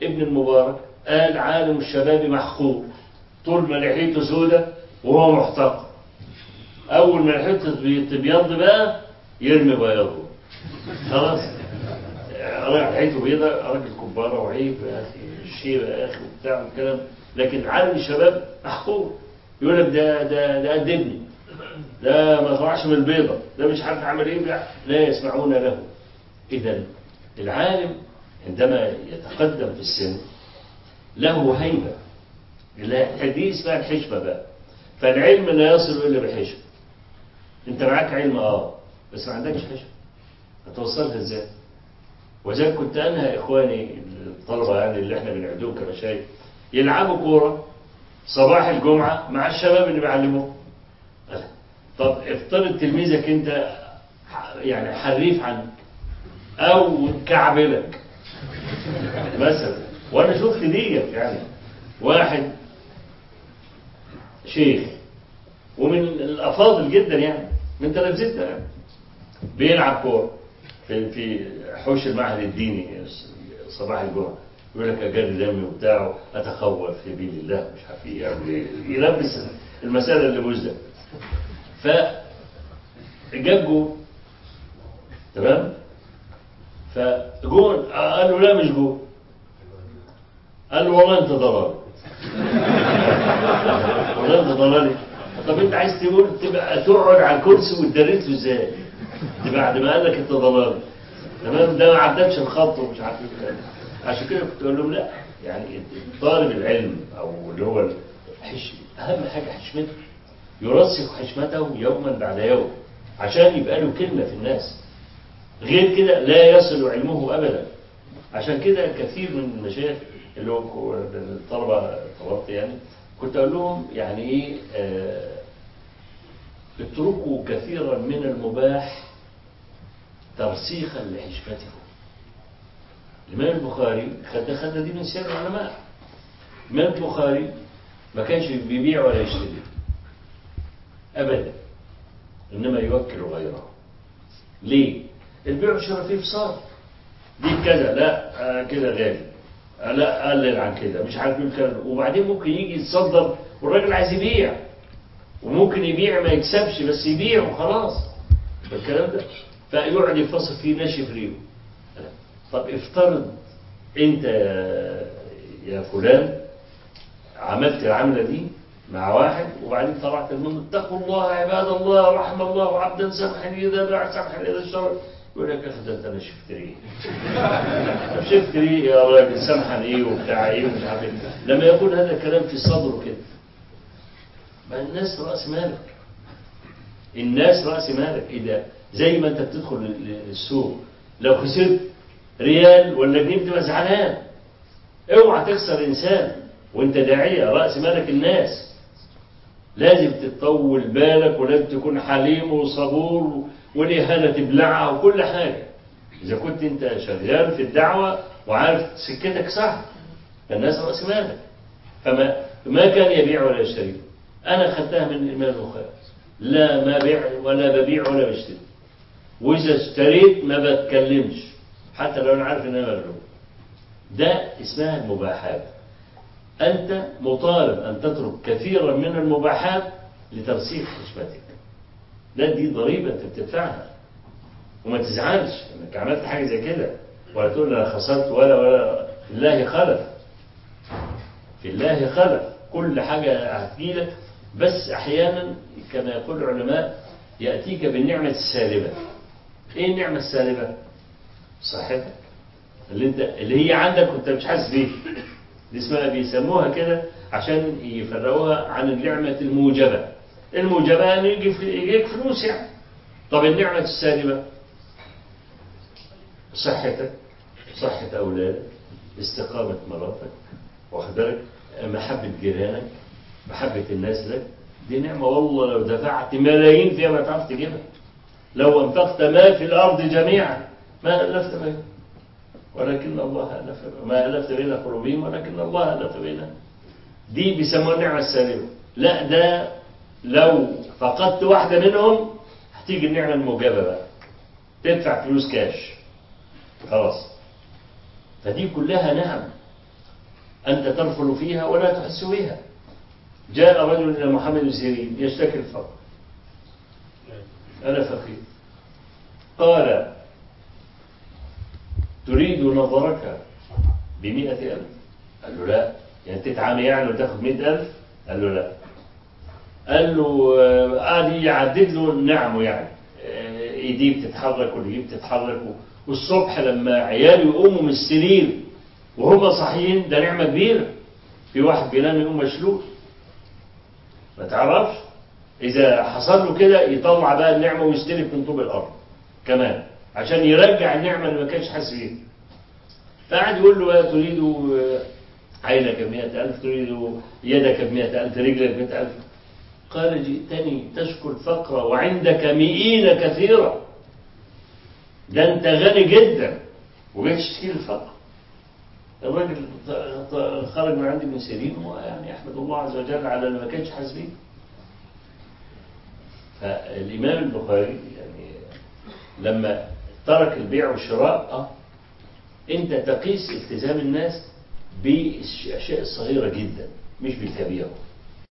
ابن المبارك قال عالم الشباب محقور طول ما لحيته سودة وهو محتقر أول ما لحيته تبيض بقى يرمي بياضه خلاص رايح لحيته بيضة راجل كبارة وعيب يا أخي الشيبة يا أخي وبتاع والكلام لكن عالم الشباب محقور يقول لك ده ده ده قد ابني ده ما طلعش من البيضة ده مش عارف عمل ايه لا, لا يسمعون له إذا العالم عندما يتقدم في السن له هيبة لا- دي اسمها الحشمة بقى فالعلم لا يصل إلا بحشمة أنت معاك علم اه بس ما عندكش حشمة هتوصلها ازاي؟ وذلك كنت أنهى إخواني الطلبة يعني اللي احنا بنعدوهم كمشايخ يلعبوا كورة صباح الجمعة مع الشباب اللي بيعلموهم طب افترض تلميذك انت ح- يعني حريف عنك او كعبلك مثلا وانا شفت ديت يعني واحد شيخ ومن الافاضل جدا يعني من تلامذتنا يعني بيلعب كوره في في حوش المعهد الديني صباح الجمعه يقول لك اجري دمي وبتاع اتخوف في سبيل الله مش عارف ايه يعمل ايه يلبس المساله اللي مزدة ف جاب جول تمام فجول قال له لا مش جول قال له والله انت ضلال والله انت ضلالي طب انت عايز تقول تبقى تقعد على الكرسي وتدرس له ازاي دي بعد ما قال لك انت ضلالي تمام ده ما عدتش الخط ومش عارف ايه الكلام. عشان كده كنت اقول لهم لا يعني طالب العلم او اللي هو الحش اهم حاجه حشمته يرسخ حشمته يوما بعد يوم عشان يبقى له كلمه في الناس غير كده لا يصل علمه ابدا عشان كده كثير من المشايخ اللي هو الطلبه طلبت يعني كنت اقول لهم يعني ايه آه، اتركوا كثيرا من المباح ترسيخا لحشمته الإمام البخاري خد خد دي من سير العلماء الإمام البخاري ما كانش بيبيع ولا يشتري أبدا إنما يوكل غيره ليه؟ البيع والشراء فيه فصال دي كذا لا آه كده غالي آه لا قلل عن كده مش عارف مين كذا وبعدين ممكن يجي يتصدر والراجل عايز يبيع وممكن يبيع ما يكسبش بس يبيع وخلاص الكلام ده فيقعد يفصل فيه ناشف ريقه طب افترض انت يا- يا فلان عملت العملة دي مع واحد وبعدين طلعت المهم اتقوا الله عباد الله رحم الله عبدا سمحا اذا باع سمحا اذا اشترى يقول لك يا اخي ده انت انا شفت ريق طب شفت ريق يا راجل سمحا ايه وبتاع ايه ومش عارف ايه لما يقول هذا الكلام في صدره كده ما الناس راس مالك الناس راس مالك اذا زي ما انت بتدخل ال- ال- السوق لو خسرت ريال ولا جنيه بتبقى زعلان اوعى تخسر انسان وانت داعيه راس مالك الناس لازم تطول بالك ولازم تكون حليم وصبور والاهانه تبلعها وكل حاجه اذا كنت انت شغال في الدعوه وعارف سكتك صح الناس راس مالك فما ما كان يبيع ولا يشتري انا خدتها من الامام البخاري لا ما بيع ولا ببيع ولا بشتري واذا اشتريت ما بتكلمش حتى لو انا عارف ان انا مغلوب ده اسمها المباحات انت مطالب ان تترك كثيرا من المباحات لترسيخ حشمتك ده دي ضريبه انت بتدفعها وما تزعلش انك عملت حاجه زي كده ولا تقول انا خسرت ولا ولا في الله خلف في الله خلف كل حاجه هتجيلك بس احيانا كما يقول العلماء ياتيك بالنعمه السالبه ايه النعمه السالبه صحتك اللي انت اللي هي عندك وانت مش حاسس بيها دي اسمها بيسموها كده عشان يفرقوها عن النعمة الموجبة الموجبة يعني يجي في- يجيك فلوس يعني طب النعمة السالبة صحتك صحة أولادك استقامة مراتك واخد بالك محبة جيرانك محبة الناس لك دي نعمة والله لو دفعت ملايين فيها ما تعرف تجيبها لو أنفقت ما في الأرض جميعا ما ألفت بينهم ولكن الله ألف ما ألفت بين قلوبهم ولكن الله ألف بينهم دي بيسموها النعمة السالبة لا ده لو فقدت واحدة منهم هتيجي النعمة الموجبة بقى تدفع فلوس كاش خلاص فدي كلها نعم أنت ترفل فيها ولا تحس بها جاء رجل إلى محمد بن سيرين يشتكي الفقر أنا فقير قال تريد نظرك بمئة ألف قال له لا يعني تتعامي يعني وتاخد مئة ألف قال له لا قال له آه، قعد يعدد له نعمه يعني آه، ايديه بتتحرك ورجليه بتتحرك والصبح لما عياله يقوموا من السرير وهم صاحيين ده نعمة كبيرة في واحد بينام يقوم مشلول ما تعرفش إذا حصل له كده يطلع بقى النعمة ويستلف من طوب الأرض كمان عشان يرجع النعمة اللي ما كانش حاسس بيها فقعد يقول له بقى تريد آه، عينك بمئة ألف تريد يدك بمئة ألف رجلك بمئة ألف قال جئتني تشكو الفقر وعندك مئين كثيرة ده انت غني جدا وجاي تشتكي الفقر الراجل ط- ط- خرج من عندي من سيرين ويعني احمد الله عز وجل على اللي ما كانش حاسس بيه فالامام البخاري يعني لما ترك البيع والشراء اه انت تقيس التزام الناس بالاشياء الصغيره جدا مش بالكبيره